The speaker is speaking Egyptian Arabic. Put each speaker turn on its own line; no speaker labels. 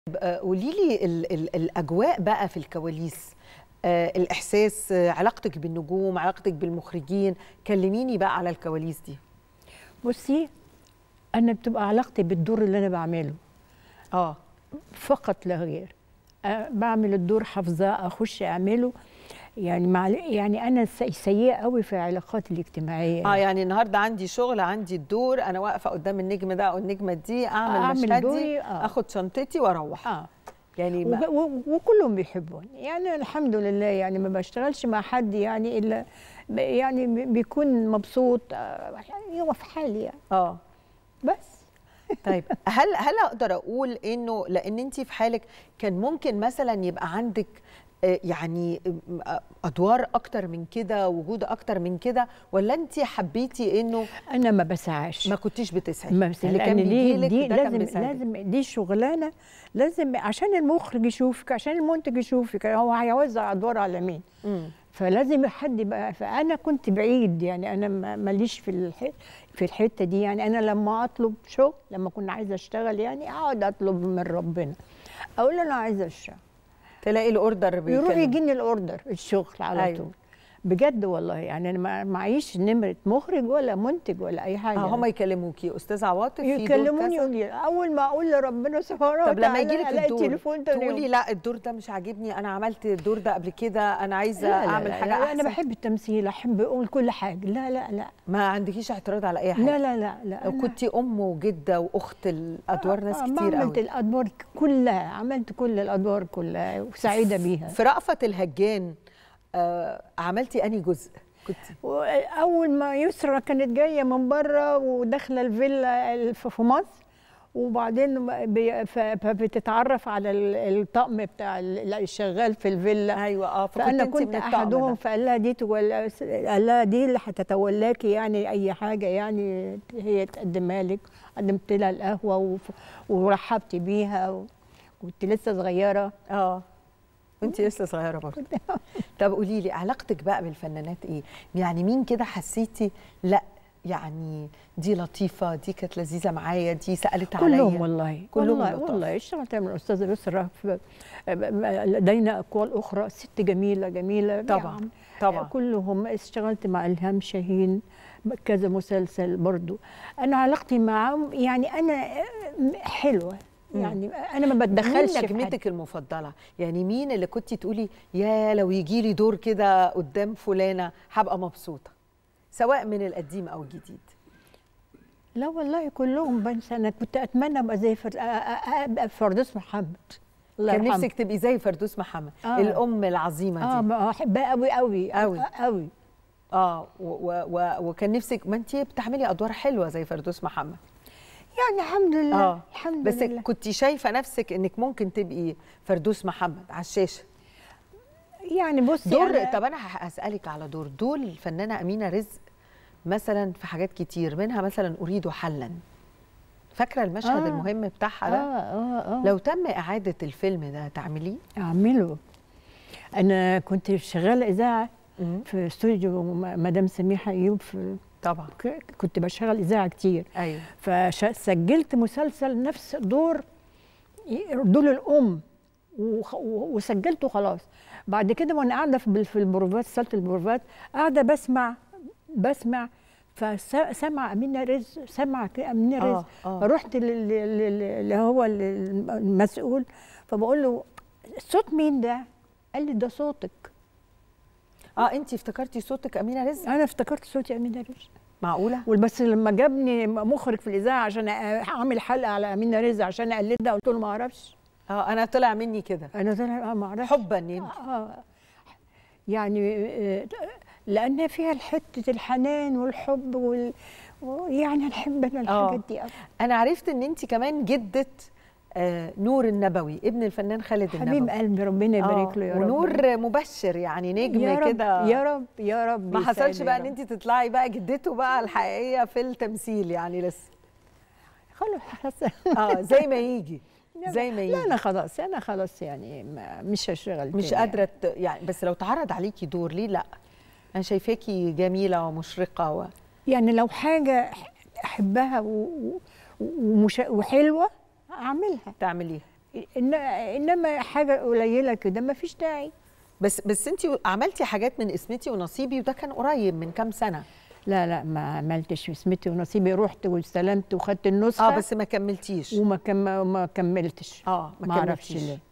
قولي لي ال ال الاجواء بقى في الكواليس آه الاحساس آه علاقتك بالنجوم علاقتك بالمخرجين كلميني بقى على الكواليس دي
بصي انا بتبقى علاقتي بالدور اللي انا بعمله
اه
فقط لا غير أه بعمل الدور حافظاه اخش اعمله يعني مع يعني انا سي- سيئه قوي في العلاقات الاجتماعيه
اه يعني النهارده عندي شغل عندي الدور انا واقفه قدام النجم ده او النجمه دي اعمل,
أعمل
مشهدي
دوري، آه.
اخد شنطتي واروح
اه
يعني ما
وج- و- وكلهم بيحبوني يعني الحمد لله يعني ما بشتغلش مع حد يعني الا ب- يعني ب- بيكون مبسوط آه، يعني هو في حالي يعني
اه
بس
طيب هل هل اقدر اقول انه لان انت في حالك كان ممكن مثلا يبقى عندك آه، يعني آه، ادوار اكتر من كده وجود اكتر من كده ولا انت حبيتي انه
انا ما بسعاش
ما كنتيش بتسعي
ما بس
اللي كان
لأن دي
بيجيلك
دي
ده كان
لازم
بيساعدك.
لازم دي شغلانه لازم عشان المخرج يشوفك عشان المنتج يشوفك هو هيوزع ادوار على مين
مم.
فلازم حد يبقى فانا كنت بعيد يعني انا ما- ماليش في الح... في الحته دي يعني انا لما اطلب شغل لما كنا عايزه اشتغل يعني اقعد اطلب من ربنا اقول له انا عايزه اشتغل
تلاقي الاوردر
يروح
بيكلم.
يجيني الاوردر الشغل على
أيوة.
طول بجد والله يعني انا ما- معيش نمره مخرج ولا منتج ولا اي حاجه
اه هم يكلموكي استاذ عواطف في دور
يكلموني
كذا؟
يقول لي اول ما اقول لربنا سبحانه
طب لما
وتعالى
يجي لك
الاقي
الدور
التليفون تاني
تقولي
يوم.
لا الدور ده مش عاجبني انا عملت الدور ده قبل كده انا عايزه
لا لا
اعمل
لا
حاجه
لا
احسن
انا بحب التمثيل احب اقول كل حاجه لا لا لا
ما عندكيش اعتراض على اي حاجه
لا لا لا لا
لو
أنا-
كنتي ام وجده واخت الادوار ناس
آه،
كتير
عملت
قوي
الادوار كلها عملت كل الادوار كلها وسعيده بيها
في رأفت الهجان آه عملتي انهي جزء كنت
اول ما يسرى كانت جايه من بره وداخله الفيلا الف- في مصر وبعدين بي- ف- فبتتعرف على ال- الطقم بتاع ال- الشغال في الفيلا
ايوه اه فكنت
فانا
انت
كنت
من الطقم
احدهم
ده.
فقال لها دي تولى قال لها دي اللي هتتولاكي يعني اي حاجه يعني هي تقدمها لك قدمت لها القهوه وف- ورحبت بيها و- كنت لسه صغيره
اه وانت لسه صغيره برضه طب قولي لي علاقتك بقى بالفنانات ايه يعني مين كده حسيتي لا يعني دي لطيفه دي كانت لذيذه معايا دي سالت عليا
كلهم والله
كلهم
والله
لطاف.
والله اشتغلت مع الاستاذه يسرا في- لدينا اقوال اخرى ست جميله جميله
طبعاً،
يعني
طبعاً.
كلهم اشتغلت مع الهام شاهين كذا مسلسل برضو انا علاقتي معهم يعني انا حلوه يعني انا ما بتدخلش
مين
في حد.
نجمتك المفضله يعني مين اللي كنت تقولي يا لو يجي لي دور كده قدام فلانه هبقى مبسوطه سواء من القديم او الجديد
لا والله كلهم بس انا كنت اتمنى ابقى زي فر... أ- أ- ابقى فردوس محمد الله
كان
يرحمه.
نفسك تبقي زي فردوس محمد
آه.
الام العظيمه
اه
دي
ما احبها قوي قوي
قوي.
قوي
اه و و و وكان نفسك ما انت بتعملي ادوار حلوه زي فردوس محمد
يعني الحمد لله
اه
الحمد
بس
لله
كنت شايفه نفسك انك ممكن تبقي فردوس محمد على الشاشه
يعني بصي
دور
أنا
طب انا هسالك على دور دور الفنانه امينه رزق مثلا في حاجات كتير منها مثلا اريد حلا فاكره المشهد
آه.
المهم بتاعها
اه
ده
اه اه
لو تم اعاده الفيلم ده تعمليه
اعمله انا كنت شغاله اذاعه
مم.
في استوديو م- مدام سميحه ايوب في
طبعا
ك- كنت بشتغل اذاعه كتير
ايوه
فسجلت مسلسل نفس دور دور الام وخ- و- وسجلته خلاص بعد كده وانا قاعده في بال- في البروفات صاله البروفات قاعده بسمع بسمع فسمع امينه رزق سمع ك- امينه
آه،
رزق
آه.
فرحت لل- لل- اللي هو ال- المسؤول فبقول له صوت مين ده؟ قال لي ده صوتك
اه انت افتكرتي صوتك امينه رزق
انا افتكرت صوتي امينه رزق
معقوله
بس لما جابني مخرج في الاذاعه عشان اعمل حلقه على امينه رزق عشان اقلدها قلت له ما اعرفش
اه انا طلع مني كده
انا طلع ما اعرفش
حبا يمكن
آه يعني آه، لان فيها حته الحنان والحب وال يعني نحب انا الحاجات دي قوي
انا عرفت ان انت كمان جده آه نور النبوي ابن الفنان خالد
حبيب
النبوي
قلبي ربنا يبارك
آه،
له يا رب
ونور مبشر يعني
يا
نجم
رب
كده
يا رب يا رب
ما حصلش
يسعد
بقى
يا
ان
رب.
انت تطلعي بقى جدته بقى الحقيقيه في التمثيل يعني لسه
خلاص خلاص
اه زي ما يجي زي ما
لا
يجي
انا خلاص انا خلاص يعني ما مش هشتغل
مش
تاني
قادره ت- يعني بس لو اتعرض عليكي دور ليه لا انا شايفاكي جميله ومشرقه و...
يعني لو حاجه احبها و... و... ومش... وحلوه اعملها
تعمليها
إن انما حاجه قليله كده ما فيش داعي
بس بس انت عملتي حاجات من اسمتي ونصيبي وده كان قريب من كام سنه
لا لا ما عملتش اسمتي ونصيبي رحت واستلمت وخدت النسخه
اه بس ما كملتيش
وما كم ما كملتش
اه
ما اعرفش
كملتيش.
ليه